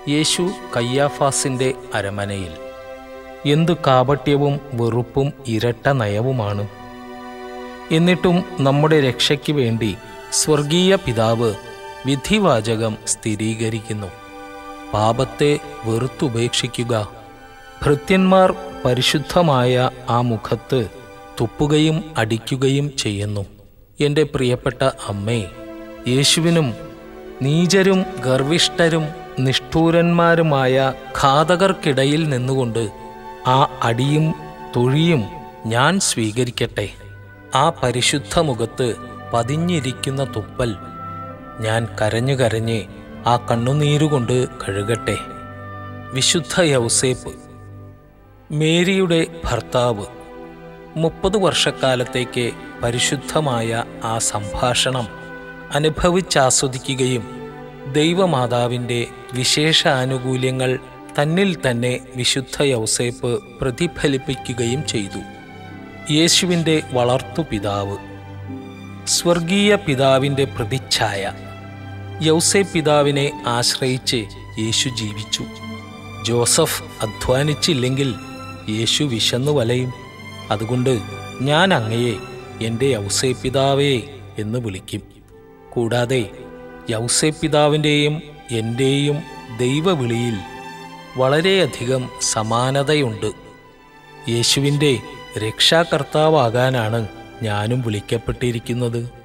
യേശു കയ്യാഫാസിൻ്റെ അരമനയിൽ എന്തു കാപട്യവും വെറുപ്പും ഇരട്ട നയവുമാണ് എന്നിട്ടും നമ്മുടെ രക്ഷയ്ക്ക് വേണ്ടി സ്വർഗീയ പിതാവ് വിധിവാചകം സ്ഥിരീകരിക്കുന്നു പാപത്തെ വെറുത്തുപേക്ഷിക്കുക ഭൃത്യന്മാർ പരിശുദ്ധമായ ആ മുഖത്ത് തുപ്പുകയും അടിക്കുകയും ചെയ്യുന്നു എൻ്റെ പ്രിയപ്പെട്ട അമ്മേ യേശുവിനും നീചരും ഗർവിഷ്ഠരും നിഷ്ഠൂരന്മാരുമായ ഘാതകർക്കിടയിൽ നിന്നുകൊണ്ട് ആ അടിയും തൊഴിയും ഞാൻ സ്വീകരിക്കട്ടെ ആ പരിശുദ്ധ മുഖത്ത് പതിഞ്ഞിരിക്കുന്ന തുപ്പൽ ഞാൻ കരഞ്ഞു കരഞ്ഞ് ആ കണ്ണുനീരുകൊണ്ട് കഴുകട്ടെ വിശുദ്ധ യൗസേപ്പ് മേരിയുടെ ഭർത്താവ് മുപ്പത് വർഷക്കാലത്തേക്ക് പരിശുദ്ധമായ ആ സംഭാഷണം അനുഭവിച്ചാസ്വദിക്കുകയും ദൈവമാതാവിൻ്റെ വിശേഷ ആനുകൂല്യങ്ങൾ തന്നിൽ തന്നെ വിശുദ്ധ യൗസേപ്പ് പ്രതിഫലിപ്പിക്കുകയും ചെയ്തു യേശുവിൻ്റെ വളർത്തു പിതാവ് സ്വർഗീയ പിതാവിൻ്റെ പ്രതിച്ഛായ യൗസേ പിതാവിനെ ആശ്രയിച്ച് യേശു ജീവിച്ചു ജോസഫ് അധ്വാനിച്ചില്ലെങ്കിൽ യേശു വിശന്നു വലയും അതുകൊണ്ട് ഞാൻ അങ്ങയെ എൻ്റെ യൗസേ പിതാവേ എന്ന് വിളിക്കും കൂടാതെ യൗസേ പിതാവിൻ്റെയും എൻ്റെയും ദൈവവിളിയിൽ വളരെയധികം സമാനതയുണ്ട് യേശുവിൻ്റെ രക്ഷാകർത്താവാകാനാണ് ഞാനും വിളിക്കപ്പെട്ടിരിക്കുന്നത്